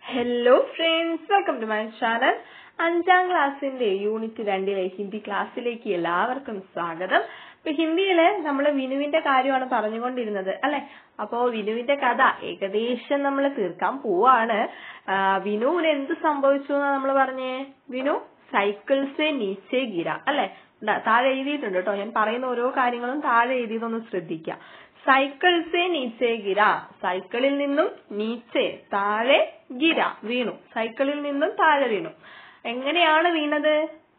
hello friends welcome to my channel അഞ്ചാം ക്ലാസ്സിന്റെ unit രണ്ടിലെ ഹിന്ദി ക്ലാസ്സിലേക്ക് എല്ലാവർക്കും സ്വാഗതം ഇപ്പൊ ഹിന്ദിയില് നമ്മൾ വിനുവിന്റെ കാര്യമാണ് പറഞ്ഞുകൊണ്ടിരുന്നത് അല്ലെ അപ്പോ വിനുവിന്റെ കഥ ഏകദേശം നമ്മൾ തീർക്കാൻ പോവാണ് ആ, വിനുവിന് എന്ത് സംഭവിച്ചു എന്നാ നമ്മൾ പറഞ്ഞേ വിനു സൈക്കിൾസെ നീച്ചെ ഗിര അല്ലെ ദാ താഴെ എഴുതിയിട്ടുണ്ട് കേട്ടോ ഞാൻ പറയുന്ന ഓരോ കാര്യങ്ങളും താഴെ എഴുതിയതൊന്ന് ശ്രദ്ധിക്കുക സൈക്കിൾസെ നീച്ചെ ഗിര സൈക്കിളിൽ നിന്നും നീച്ചെ താഴെ ഗിര വീണു സൈക്കിളിൽ നിന്നും താഴെ വീണു എങ്ങനെയാണ് വീണത്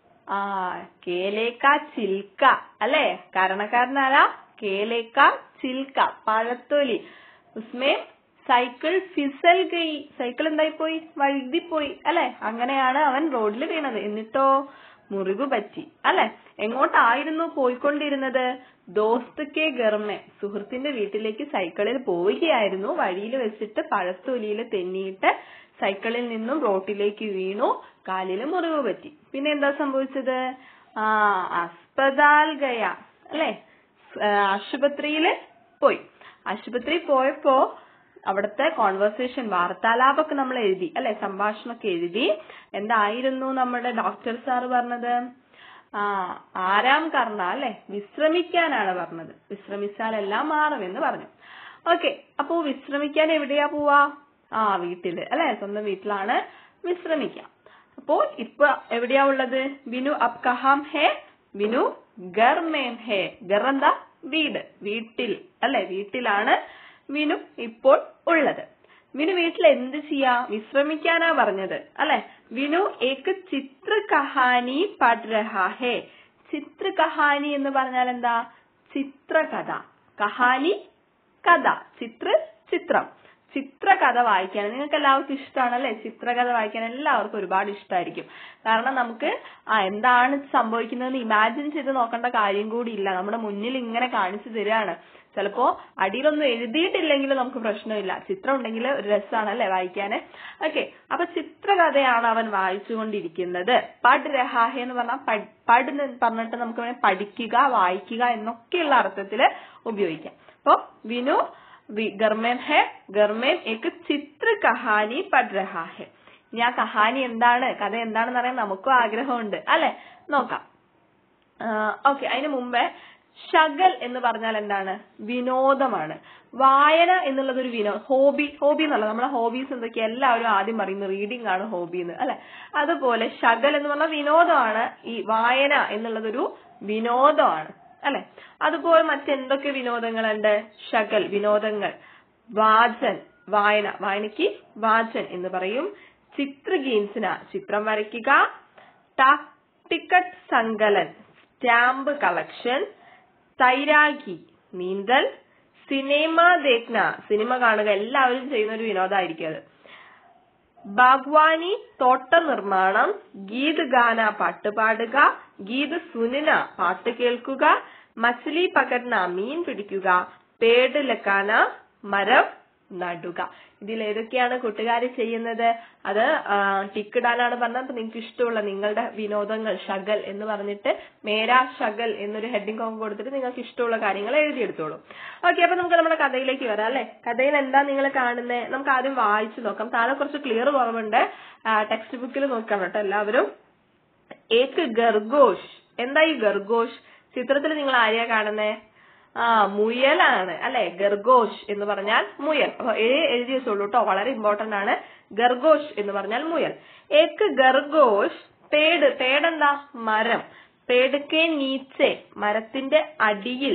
ആ കേലേക്ക ചിൽക്ക അല്ലെ കാരണക്കാരനാരാ കേലേക്ക ചിൽക്ക പഴത്തൊലി ഉസ്മേ സൈക്കിൾ ഫിസൽ ഗയി സൈക്കിൾ എന്തായി പോയി വഴുതിപ്പോയി അല്ലെ അങ്ങനെയാണ് അവൻ റോഡിൽ വീണത് എന്നിട്ടോ മുറിവ് പറ്റി അല്ലെ എങ്ങോട്ടായിരുന്നു പോയിക്കൊണ്ടിരുന്നത് ദോസ്ത് കെ ഗർമെ സുഹൃത്തിന്റെ വീട്ടിലേക്ക് സൈക്കിളിൽ പോവുകയായിരുന്നു വഴിയിൽ വെച്ചിട്ട് പഴത്തൊലിയിൽ തെന്നിയിട്ട് സൈക്കിളിൽ നിന്നും റോട്ടിലേക്ക് വീണു കാലില് മുറിവ് പറ്റി പിന്നെ എന്താ സംഭവിച്ചത് ആ അസ്പതാൽ ഗയ അല്ലെ ആശുപത്രിയില് പോയി ആശുപത്രി പോയപ്പോ അവിടുത്തെ കോൺവെർസേഷൻ വാർത്താലാപമൊക്കെ നമ്മൾ എഴുതി അല്ലെ സംഭാഷണമൊക്കെ എഴുതി എന്തായിരുന്നു നമ്മുടെ ഡോക്ടർ സാർ പറഞ്ഞത് ആ ആരാം കർണ അല്ലെ വിശ്രമിക്കാനാണ് പറഞ്ഞത് വിശ്രമിച്ചാൽ എല്ലാം മാറുമെന്ന് പറഞ്ഞു ഓക്കെ അപ്പോ വിശ്രമിക്കാൻ എവിടെയാ പോവാ ആ വീട്ടില് അല്ലെ സ്വന്തം വീട്ടിലാണ് വിശ്രമിക്കാം അപ്പോ ഇപ്പൊ എവിടെയാ ഉള്ളത് വിനു അബ് കഹാം ഹേ വിനു ഗർ മേം ഹേ ഗർ എന്താ വീട് വീട്ടിൽ അല്ലെ വീട്ടിലാണ് വിനു ഇപ്പോൾ ഉള്ളത് വിനു വീട്ടിൽ എന്ത് ചെയ്യാ വിശ്രമിക്കാനാ പറഞ്ഞത് അല്ലെ വിനു ഏക്ക് ചിത്ര കഹാനി പഠ് രഹാ ഹേ ചിത്ര കഹാനി എന്ന് പറഞ്ഞാൽ എന്താ ചിത്രകഥ കഹാനി കഥ ചിത്ര ചിത്രം ചിത്രകഥ വായിക്കാൻ നിങ്ങൾക്ക് എല്ലാവർക്കും ഇഷ്ടമാണ് അല്ലെ ചിത്രകഥ വായിക്കാൻ എല്ലാവർക്കും ഒരുപാട് ഇഷ്ടമായിരിക്കും കാരണം നമുക്ക് ആ എന്താണ് സംഭവിക്കുന്നതെന്ന് ഇമാജിൻ ചെയ്ത് നോക്കേണ്ട കാര്യം കൂടി ഇല്ല നമ്മുടെ മുന്നിൽ ഇങ്ങനെ കാണിച്ചു തരികയാണ് ചിലപ്പോ അടിയിലൊന്നും എഴുതിയിട്ടില്ലെങ്കിൽ നമുക്ക് പ്രശ്നമില്ല ചിത്രം ഉണ്ടെങ്കിൽ ഒരു രസമാണ് അല്ലെ വായിക്കാന് ഓക്കെ അപ്പൊ ചിത്രകഥയാണ് അവൻ വായിച്ചുകൊണ്ടിരിക്കുന്നത് പഡ് രഹാഹെ എന്ന് പറഞ്ഞാൽ പഡ് എന്ന് പറഞ്ഞിട്ട് നമുക്ക് വേണേൽ പഠിക്കുക വായിക്കുക എന്നൊക്കെയുള്ള അർത്ഥത്തില് ഉപയോഗിക്കാം അപ്പൊ വിനു ഗർമേം ഹെ ഗർമേം ഏക്ക് ചിത്ര കഹാനി പഡ് രഹാ ഹെ ഇനി ആ കഹാനി എന്താണ് കഥ എന്താണെന്ന് അറിയാൻ നമുക്കും ആഗ്രഹമുണ്ട് അല്ലെ നോക്കാം ഓക്കെ അതിനു മുമ്പേ ഷഗൽ എന്ന് പറഞ്ഞാൽ എന്താണ് വിനോദമാണ് വായന എന്നുള്ളത് ഒരു വിനോദം ഹോബി ഹോബി എന്നല്ല നമ്മളെ ഹോബീസ് എന്തൊക്കെയാ എല്ലാവരും ആദ്യം പറയുന്നത് റീഡിംഗ് ആണ് ഹോബി എന്ന് അല്ലെ അതുപോലെ ഷഗൽ എന്ന് പറഞ്ഞാൽ വിനോദമാണ് ഈ വായന എന്നുള്ളതൊരു വിനോദമാണ് അല്ലെ അതുപോലെ മറ്റെന്തൊക്കെ വിനോദങ്ങളുണ്ട് ഷഗൽ വിനോദങ്ങൾ വാചൻ വായന വായനയ്ക്ക് വാചൻ എന്ന് പറയും ചിത്രഗീൻസിന ചിത്രം വരയ്ക്കുക ടിക്കറ്റ് സങ്കലൻ സ്റ്റാമ്പ് കളക്ഷൻ തൈരാഗി നീന്തൽ സിനിമ ദേഖ്ന സിനിമ കാണുക എല്ലാവരും ചെയ്യുന്ന ഒരു വിനോദമായിരിക്കും അത് ബാഗ്വാനി തോട്ട നിർമ്മാണം ഗീത് ഗാന പാട്ട് പാടുക ഗീത് സുനിന പാട്ട് കേൾക്കുക മച്ഛലി പകർന്ന മീൻ പിടിക്കുക പേട് ലക്കാന മരം നടുക ഇതിൽ ഏതൊക്കെയാണ് കൂട്ടുകാർ ചെയ്യുന്നത് അത് ടിക്കിടാനാണ് പറഞ്ഞത് അപ്പൊ നിങ്ങൾക്ക് ഇഷ്ടമുള്ള നിങ്ങളുടെ വിനോദങ്ങൾ ഷഗൽ എന്ന് പറഞ്ഞിട്ട് മേരാ ഷഗൽ എന്നൊരു ഹെഡിങ് കോം കൊടുത്തിട്ട് നിങ്ങൾക്ക് ഇഷ്ടമുള്ള കാര്യങ്ങൾ എഴുതിയെടുത്തോളൂ ഓക്കെ അപ്പൊ നമുക്ക് നമ്മുടെ കഥയിലേക്ക് വരാം അല്ലെ കഥയിൽ എന്താ നിങ്ങൾ കാണുന്നത് നമുക്ക് ആദ്യം വായിച്ചു നോക്കാം താഴെ കുറച്ച് ക്ലിയർ കുറവുണ്ട് ടെക്സ്റ്റ് ബുക്കിൽ നോക്കാം കേട്ടോ എല്ലാവരും ഏക്ക് ഗർഗോഷ് എന്താ ഈ ഗർഗോഷ് ചിത്രത്തിൽ നിങ്ങൾ ആരെയാ കാണുന്നേ ആ മുയലാണ് അല്ലെ ഗർഗോഷ് എന്ന് പറഞ്ഞാൽ മുയൽ അപ്പൊ ഏ എഴുതി വെച്ചോളൂ കേട്ടോ വളരെ ഇമ്പോർട്ടന്റ് ആണ് ഗർഗോഷ് എന്ന് പറഞ്ഞാൽ മുയൽ ഏക്ക് ഗർഗോഷ് പേട് പേടെന്താ മരം പേടുക്കെ നീച്ചെ മരത്തിന്റെ അടിയിൽ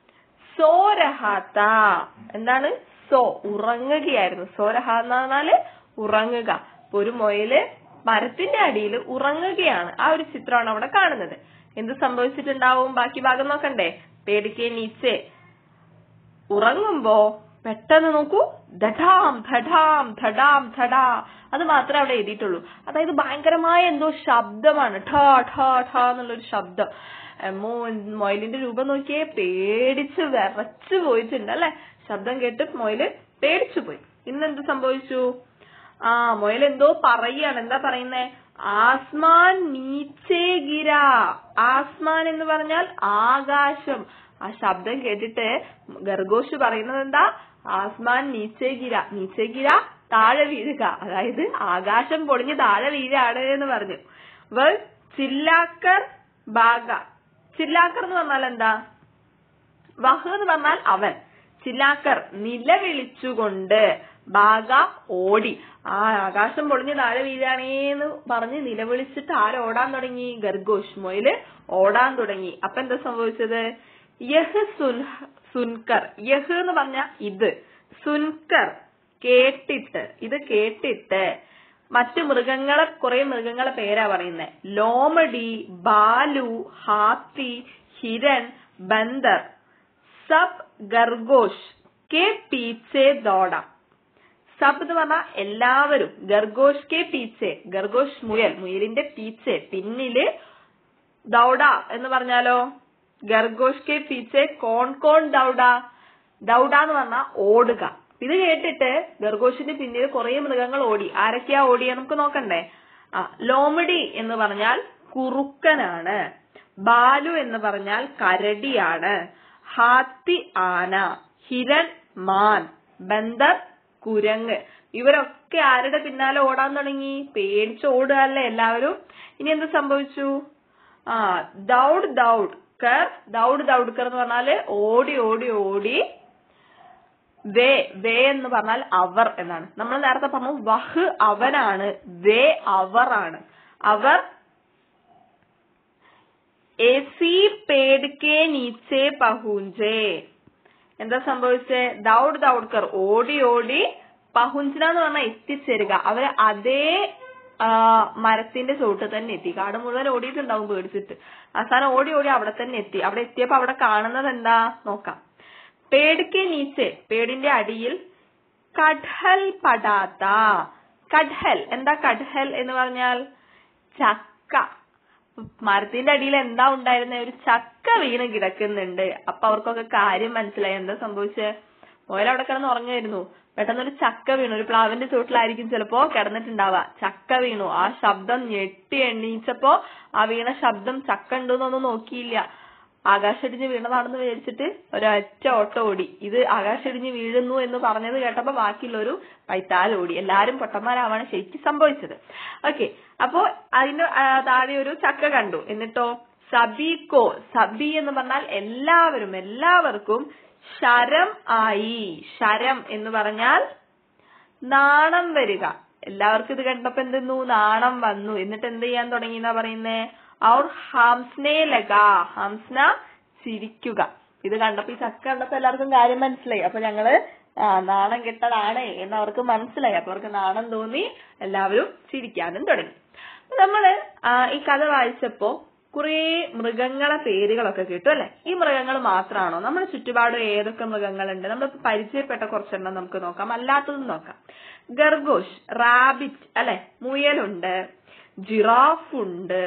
സോരഹാത്ത എന്താണ് സോ ഉറങ്ങുകയായിരുന്നു സോരഹ എന്ന് പറഞ്ഞാല് ഉറങ്ങുക ഇപ്പൊ ഒരു മുയല് മരത്തിന്റെ അടിയിൽ ഉറങ്ങുകയാണ് ആ ഒരു ചിത്രമാണ് അവിടെ കാണുന്നത് എന്ത് സംഭവിച്ചിട്ടുണ്ടാവും ബാക്കി ഭാഗം നോക്കണ്ടേ പേടിക്കെ നീച്ചെ ഉറങ്ങുമ്പോ പെട്ടെന്ന് നോക്കൂ ധഡാം ധഡാം ധഡാം ധഡാ അത് മാത്രമേ അവിടെ എഴുതിയിട്ടുള്ളൂ അതായത് ഭയങ്കരമായ എന്തോ ശബ്ദമാണ് ഠ ഠ ഠ എന്നുള്ളൊരു ശബ്ദം മോ മൊയിലിന്റെ രൂപം നോക്കിയേ പേടിച്ച് വിറച്ചു പോയിട്ടുണ്ട് അല്ലെ ശബ്ദം കേട്ട് മൊയില് പേടിച്ചു പോയി ഇന്നെന്ത് സംഭവിച്ചു ആ മൊയിൽ എന്തോ പറയാണ് എന്താ പറയുന്നേ ആസ്മാൻ നീച്ചേ ഗിര ആസ്മാൻ എന്ന് പറഞ്ഞാൽ ആകാശം ആ ശബ്ദം കേട്ടിട്ട് ഗർഗോഷ് പറയുന്നത് എന്താ ആസ്മാൻ നീച്ചേ ഗിര നീച്ചേ ഗിര താഴെ വീഴുക അതായത് ആകാശം പൊളിഞ്ഞ് താഴെ വീഴാണ് എന്ന് പറഞ്ഞു വേൾ ചില്ലാക്കർ ബാഗ ചില്ലാക്കർ എന്ന് പറഞ്ഞാൽ എന്താ വഹ് എന്ന് പറഞ്ഞാൽ അവൻ ചില്ലാക്കർ നിലവിളിച്ചുകൊണ്ട് ബാഗ ഓടി ആ ആകാശം പൊളിഞ്ഞ് താഴെ വീഴാണേന്ന് പറഞ്ഞ് നിലവിളിച്ചിട്ട് ആരോടാൻ തുടങ്ങി ഗർഗോഷ് മൊയില് ഓടാൻ തുടങ്ങി അപ്പൊ എന്താ സംഭവിച്ചത് യഹ് സുൻ സുൻകർ യഹ് എന്ന് പറഞ്ഞ ഇത് സുൻകർ കേട്ടിട്ട് ഇത് കേട്ടിട്ട് മറ്റു മൃഗങ്ങളെ കുറെ മൃഗങ്ങളെ പേരാ പറയുന്നത് ലോമഡി ബാലു ഹാത്തി ഹിരൺ ബന്ദർ സബ് ഗർഗോഷ് കെ പീച്ചെ ദോട സബ് എന്ന് പറഞ്ഞാൽ എല്ലാവരും ഗർഗോഷ് കെ പീച്ചെ ഗർഗോഷ് മുയൽ മുയലിന്റെ പീച്ചെ പിന്നില് ദൗഡ എന്ന് പറഞ്ഞാലോ ഗർഗോഷ് കെ പീച്ചെ കോൺ കോൺ ദൗഡ ദൗഡ എന്ന് പറഞ്ഞാൽ ഓടുക ഇത് കേട്ടിട്ട് ഗർഗോഷിന്റെ പിന്നിൽ കുറെ മൃഗങ്ങൾ ഓടി ആരൊക്കെയാ ഓടിയ നമുക്ക് നോക്കണ്ടേ ആ ലോമിഡി എന്ന് പറഞ്ഞാൽ കുറുക്കനാണ് ബാലു എന്ന് പറഞ്ഞാൽ കരടിയാണ് ഹാത്തി ആന ഹിരൺ മാൻ ബന്ദർ കുരങ്ങ് ഇവരൊക്കെ ആരുടെ പിന്നാലെ ഓടാൻ തുടങ്ങി പേടിച്ച് ഓടുകയല്ലേ എല്ലാവരും ഇനി എന്ത് സംഭവിച്ചു ആ ദൗഡ് ദൗഡ് കർ ദൗഡ് ദൗഡ് കർ എന്ന് പറഞ്ഞാല് ഓടി ഓടി ഓടി വേ വേ എന്ന് പറഞ്ഞാൽ അവർ എന്നാണ് നമ്മൾ നേരത്തെ പറഞ്ഞു വഹ് അവനാണ് വേ അവർ ആണ് അവർ എസി പേടിക്കെ നീച്ചെ പഹുഞ്ചേ എന്താ സംഭവിച്ചേ ദൗഡ് ദൗഡ്കർ ഓടി ഓടി പഹുഞ്ചന എന്ന് പറഞ്ഞാൽ എത്തിച്ചേരുക അവര് അതേ ആ, മരത്തിന്റെ ചോട്ട് തന്നെ എത്തി കാട് മുഴുവൻ ഓടിയിട്ടുണ്ടാവും പേടിച്ചിട്ട് അവസാനം ഓടി ഓടി അവിടെ തന്നെ എത്തി അവിടെ എത്തിയപ്പോ അവിടെ കാണുന്നത് എന്താ നോക്കാം പേടിക്ക് നീച്ചെ പേടിന്റെ അടിയിൽ കഡ്ഹൽ പടാത്ത കഡ്ഹൽ എന്താ കഡ്ഹൽ എന്ന് പറഞ്ഞാൽ ചക്ക മരത്തിന്റെ അടിയിൽ എന്താ ഉണ്ടായിരുന്നെ ഒരു ചക്ക വീണ് കിടക്കുന്നുണ്ട് അപ്പൊ അവർക്കൊക്കെ കാര്യം മനസ്സിലായി എന്താ സംഭവിച്ചത് മോയിൽ അവിടെ കിടന്ന് ഉറങ്ങായിരുന്നു പെട്ടെന്ന് ഒരു ചക്ക വീണു ഒരു പ്ലാവിന്റെ ചുവട്ടിലായിരിക്കും ചിലപ്പോ കിടന്നിട്ടുണ്ടാവുക ചക്ക വീണു ആ ശബ്ദം ഞെട്ടി എണ്ണീച്ചപ്പോ ആ വീണ ശബ്ദം ചക്ക ഉണ്ടോന്നൊന്നും നോക്കിയില്ല ആകാശടിഞ്ഞ് വീണതാണെന്ന് വിചാരിച്ചിട്ട് ഒരൊറ്റ ഓട്ടം ഓടി ഇത് ആകാശടിഞ്ഞ് വീഴുന്നു എന്ന് പറഞ്ഞത് കേട്ടപ്പോ ബാക്കിയുള്ളൊരു പൈത്താൽ ഓടി എല്ലാരും പൊട്ടന്മാരാവാണ് ശരിക്കും സംഭവിച്ചത് ഓക്കെ അപ്പോ അതിന്റെ ആ, താഴെ ഒരു ചക്ക കണ്ടു എന്നിട്ടോ സബിക്കോ സബി എന്ന് പറഞ്ഞാൽ എല്ലാവരും എല്ലാവർക്കും ശരം ആയി ശരം എന്ന് പറഞ്ഞാൽ നാണം വരിക എല്ലാവർക്കും ഇത് കണ്ടപ്പോ എന്തെന്നു നാണം വന്നു എന്നിട്ട് എന്ത് ചെയ്യാൻ തുടങ്ങി എന്നാ പറയുന്നേ ഔർ ഹംസ്നെ ലഗ ഹംസ്ന ചിരിക്കുക ഇത് കണ്ടപ്പോ ഈ ചക്ക കണ്ടപ്പോ എല്ലാവർക്കും കാര്യം മനസ്സിലായി അപ്പൊ ഞങ്ങള് ആ നാണം കെട്ടതാണ് എന്ന് അവർക്ക് മനസ്സിലായി അപ്പൊ അവർക്ക് നാണം തോന്നി എല്ലാവരും ചിരിക്കാനും തുടങ്ങി നമ്മള് ആ, ഈ കഥ വായിച്ചപ്പോ കുറേ മൃഗങ്ങളെ പേരുകളൊക്കെ കേട്ടു അല്ലെ ഈ മൃഗങ്ങൾ മാത്രമാണോ നമ്മുടെ ചുറ്റുപാട് ഏതൊക്കെ മൃഗങ്ങളുണ്ട് നമ്മൾ പരിചയപ്പെട്ട കുറച്ചെണ്ണം നമുക്ക് നോക്കാം അല്ലാത്തതും നോക്കാം ഗർഗോഷ് റാബിറ്റ് അല്ലെ മുയലുണ്ട് ജിറാഫ് ഉണ്ട്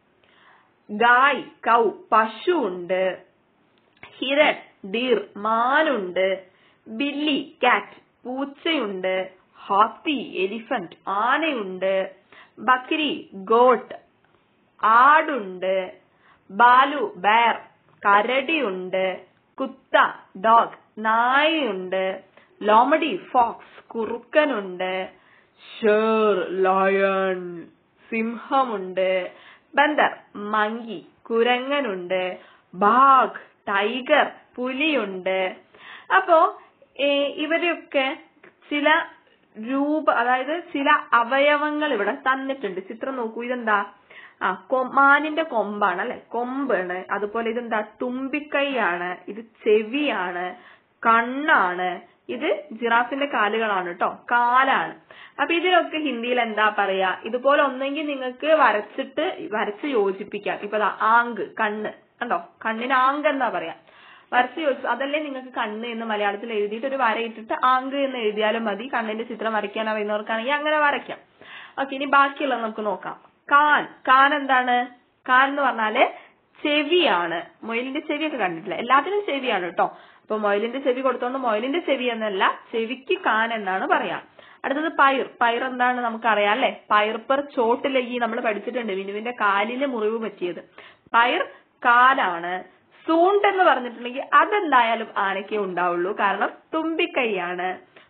ഗായ് കൗ പശു ഉണ്ട് ഹിരൺ ഡീർ മാനുണ്ട് ബില്ലി കാറ്റ് പൂച്ചയുണ്ട് ഹാത്തി എലിഫന്റ് ആനയുണ്ട് ബക്രി ഗോട്ട് ആടുണ്ട് ബാലു ബയർ കരടിയുണ്ട് കുത്ത ഡോഗ് നായയുണ്ട് ലോമഡി ഫോക്സ് കുറുക്കനുണ്ട് ഷേർ ലയൺ സിംഹമുണ്ട് ബന്ദർ മങ്കി കുരങ്ങനുണ്ട് ബാഗ് ടൈഗർ പുലിയുണ്ട് അപ്പോ ഏ, ഇവരെയൊക്കെ ചില രൂപ അതായത് ചില അവയവങ്ങൾ ഇവിടെ തന്നിട്ടുണ്ട് ചിത്രം നോക്കൂ ഇതെന്താ ആ കൊ- മാനിന്റെ കൊമ്പാണ് അല്ലെ കൊമ്പാണ് അതുപോലെ ഇതെന്താ തുമ്പിക്കൈയാണ് ഇത് ചെവിയാണ് കണ്ണാണ് ഇത് ജിറാഫിന്റെ കാലുകളാണ് കേട്ടോ കാലാണ് അപ്പൊ ഇതിനൊക്കെ ഹിന്ദിയിൽ എന്താ പറയാ ഇതുപോലെ ഒന്നെങ്കിൽ നിങ്ങൾക്ക് വരച്ചിട്ട് വരച്ച് യോജിപ്പിക്കാം ഇപ്പൊ ദാ ആങ്ക് കണ്ണ് കണ്ടോ കണ്ണിന് ആങ്ക് എന്താ പറയാ വരച്ച് യോജിച്ചു അതല്ലേ നിങ്ങൾക്ക് കണ്ണ് എന്ന് മലയാളത്തിൽ എഴുതിയിട്ട് ഒരു വര ഇട്ടിട്ട് ആങ്ക് എന്ന് എഴുതിയാലും മതി കണ്ണിന്റെ ചിത്രം വരയ്ക്കാൻ അറിയുന്നവർക്കാണെങ്കിൽ അങ്ങനെ വരയ്ക്കാം ഓക്കെ ഇനി ബാക്കിയുള്ളത് നമുക്ക് നോക്കാം കാൻ കാൻ എന്താണ് കാൻ എന്ന് പറഞ്ഞാല് ചെവിയാണ് മൊയിലിന്റെ ചെവിയൊക്കെ കണ്ടിട്ടില്ല എല്ലാത്തിനും ചെവിയാണ് കേട്ടോ അപ്പൊ മൊയിലിന്റെ ചെവി കൊടുത്തോണ്ട് മൊയിലിന്റെ ചെവി എന്നല്ല ചെവിക്ക് കാൻ എന്നാണ് പറയാ അടുത്തത് പയർ പയർ എന്താണ് നമുക്കറിയാം അല്ലെ പയർ പെർ ചോട്ടിലകി നമ്മൾ പഠിച്ചിട്ടുണ്ട് വിനുവിന്റെ കാലില് മുറിവ് പറ്റിയത് പയർ കാലാണ് സൂണ്ട് എന്ന് പറഞ്ഞിട്ടുണ്ടെങ്കിൽ അതെന്തായാലും ആനയ്ക്കേ ഉണ്ടാവുള്ളൂ കാരണം തുമ്പിക്കൈയാണ്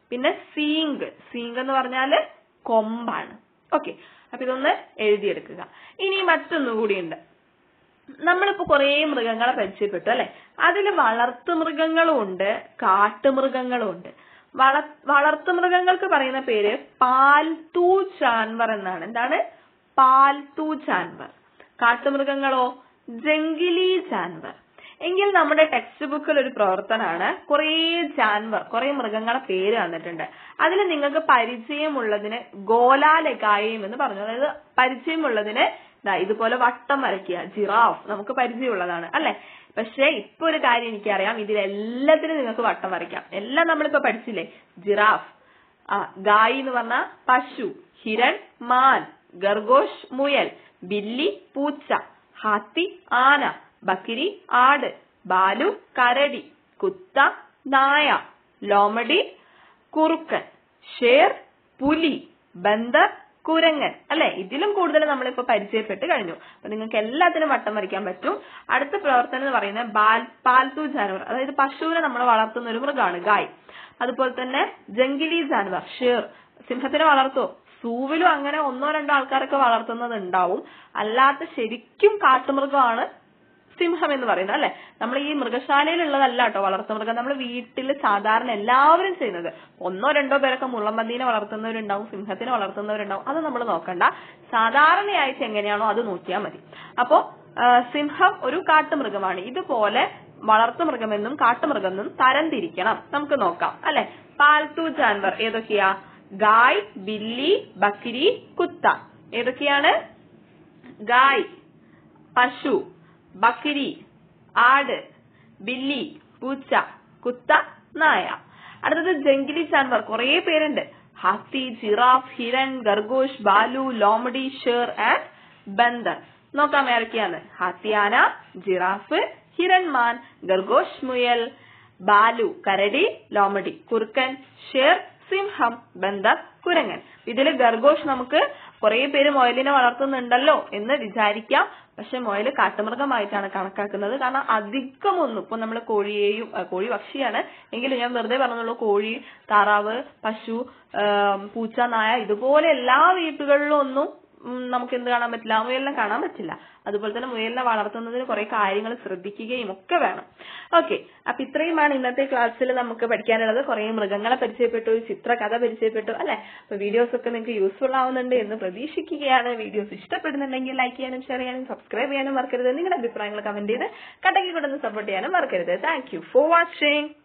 പിന്നെ സീങ്ക് സീങ്ക് എന്ന് പറഞ്ഞാല് കൊമ്പാണ് ഓക്കെ അപ്പൊ ഇതൊന്ന് എഴുതിയെടുക്കുക ഇനി മറ്റൊന്നു കൂടിയുണ്ട് നമ്മളിപ്പോ കുറേ മൃഗങ്ങളെ പരിചയപ്പെട്ടു അല്ലെ അതിൽ വളർത്തു മൃഗങ്ങളും ഉണ്ട് കാട്ടുമൃഗങ്ങളും ഉണ്ട് വള വളർത്തു മൃഗങ്ങൾക്ക് പറയുന്ന പേര് പാൽത്തൂ ജാൻവർ എന്നാണ് എന്താണ് പാൽത്തൂ ജാൻവർ കാട്ടുമൃഗങ്ങളോ ജംഗിലി ജാൻവർ എങ്കിൽ നമ്മുടെ ടെക്സ്റ്റ് ബുക്കിൽ ഒരു പ്രവർത്തനമാണ് കുറേ ജാൻവർ കുറേ മൃഗങ്ങളെ പേര് തന്നിട്ടുണ്ട് അതിൽ നിങ്ങൾക്ക് പരിചയമുള്ളതിന് ഗോലാലകായം എന്ന് പറഞ്ഞു അതായത് പരിചയമുള്ളതിന് ദാ ഇതുപോലെ വട്ടം വരയ്ക്കുക ജിറാഫ് നമുക്ക് പരിചയമുള്ളതാണ് അല്ലെ പക്ഷെ ഇപ്പൊ ഒരു കാര്യം എനിക്കറിയാം ഇതിലെല്ലാത്തിനും നിങ്ങൾക്ക് വട്ടം വരയ്ക്കാം എല്ലാം നമ്മളിപ്പോ പഠിച്ചില്ലേ ജിറാഫ് ആ ഗായി എന്ന് പറഞ്ഞ പശു ഹിരൺ മാൻ ഗർഗോഷ് മുയൽ ബില്ലി പൂച്ച ഹാത്തി ആന ബക്കിരി ആട് ബാലു കരടി കുത്ത നായ ലോമഡി കുറുക്കൻ ഷേർ പുലി ബന്ദർ കുരങ്ങൻ അല്ലെ ഇതിലും കൂടുതൽ നമ്മളിപ്പോ പരിചയപ്പെട്ട് കഴിഞ്ഞു അപ്പൊ നിങ്ങൾക്ക് എല്ലാത്തിനും വട്ടം വരയ്ക്കാൻ പറ്റും അടുത്ത പ്രവർത്തനം എന്ന് പറയുന്നത് ബാൽ പാൽത്തു ജാനവർ അതായത് പശുവിനെ നമ്മൾ വളർത്തുന്ന ഒരു മൃഗമാണ് ഗായ് അതുപോലെ തന്നെ ജംഗിലി ജാനവർ ഷേർ സിംഹത്തിനെ വളർത്തുമോ സൂവിലും അങ്ങനെ ഒന്നോ രണ്ടോ ആൾക്കാരൊക്കെ വളർത്തുന്നത് ഉണ്ടാവും അല്ലാത്ത ശരിക്കും കാട്ടുമൃഗമാണ് സിംഹം എന്ന് പറയുന്നത് അല്ലെ നമ്മൾ ഈ മൃഗശാലയിലുള്ളതല്ല കേട്ടോ വളർത്തുമൃഗം നമ്മൾ വീട്ടിൽ സാധാരണ എല്ലാവരും ചെയ്യുന്നത് ഒന്നോ രണ്ടോ പേരൊക്കെ മുള്ളമ്പന്നീനെ വളർത്തുന്നവരുണ്ടാവും സിംഹത്തിനെ വളർത്തുന്നവരുണ്ടാവും അത് നമ്മൾ നോക്കണ്ട സാധാരണയായിട്ട് എങ്ങനെയാണോ അത് നോക്കിയാൽ മതി അപ്പോ ആ, സിംഹം ഒരു കാട്ടുമൃഗമാണ് ഇതുപോലെ വളർത്തുമൃഗമെന്നും കാട്ടുമൃഗമെന്നും തരംതിരിക്കണം നമുക്ക് നോക്കാം അല്ലെ പാൽത്തു ജാൻവർ ഏതൊക്കെയാ ഗായ് ബില്ലി ബക്കിരി കുത്ത ഏതൊക്കെയാണ് ഗായ് പശു ബക്കിരി ആട് ബില്ലി പൂച്ച കുത്ത നായ അടുത്തത് ജംഗിലി ജാൻവർ കുറേ പേരുണ്ട് ഹാത്തി ജിറാഫ് ഹിരൺ ഗർഗോഷ് ബാലു ലോമഡി ഷേർ ആൻഡ് ബന്ദർ നോക്കാം ഏതൊക്കെയാണ് ഹാത്തിയാന ജിറാഫ് ഹിരൺമാൻ ഗർഗോഷ് മുയൽ ബാലു കരടി ലോമഡി കുറുക്കൻ ഷേർ സിംഹം ബന്ദർ കുരങ്ങൻ ഇതില് ഗർഗോഷ് നമുക്ക് കുറെ പേര് മുയലിനെ വളർത്തുന്നുണ്ടല്ലോ എന്ന് വിചാരിക്കാം പക്ഷെ മുയൽ കാട്ടുമൃഗമായിട്ടാണ് കണക്കാക്കുന്നത് കാരണം അധികമൊന്നും ഇപ്പൊ നമ്മൾ കോഴിയെയും ആ, കോഴി പക്ഷിയാണ് എങ്കിലും ഞാൻ വെറുതെ പറഞ്ഞുള്ളൂ കോഴി താറാവ് പശു ആം, പൂച്ച നായ ഇതുപോലെ എല്ലാ വീട്ടുകളിലും ഒന്നും ഉം, നമുക്ക് എന്ത് കാണാൻ പറ്റില്ല മുയലിനെ കാണാൻ പറ്റില്ല അതുപോലെ തന്നെ മുയലിനെ വളർത്തുന്നതിന് കുറെ കാര്യങ്ങൾ ശ്രദ്ധിക്കുകയും ഒക്കെ വേണം ഓക്കെ അപ്പൊ ഇത്രയുമാണ് ഇന്നത്തെ ക്ലാസ്സിൽ നമുക്ക് പഠിക്കാനുള്ളത് കുറെ മൃഗങ്ങളെ പരിചയപ്പെട്ടു ഒരു ചിത്രകഥ പരിചയപ്പെട്ടു അല്ലെ അപ്പൊ വീഡിയോസ് ഒക്കെ നിങ്ങൾക്ക് യൂസ്ഫുൾ ആവുന്നുണ്ട് എന്ന് പ്രതീക്ഷിക്കുകയാണ് വീഡിയോസ് ഇഷ്ടപ്പെടുന്നുണ്ടെങ്കിൽ ലൈക്ക് ചെയ്യാനും ഷെയർ ചെയ്യാനും സബ്സ്ക്രൈബ് ചെയ്യാനും മറക്കരുത് നിങ്ങളുടെ അഭിപ്രായങ്ങൾ കമന്റ് ചെയ്ത് കട്ടക്കി കൊണ്ടൊന്ന് സപ്പോർട്ട് ചെയ്യാനും മറക്കരുത് താങ്ക് യു ഫോർ വാച്ചിങ്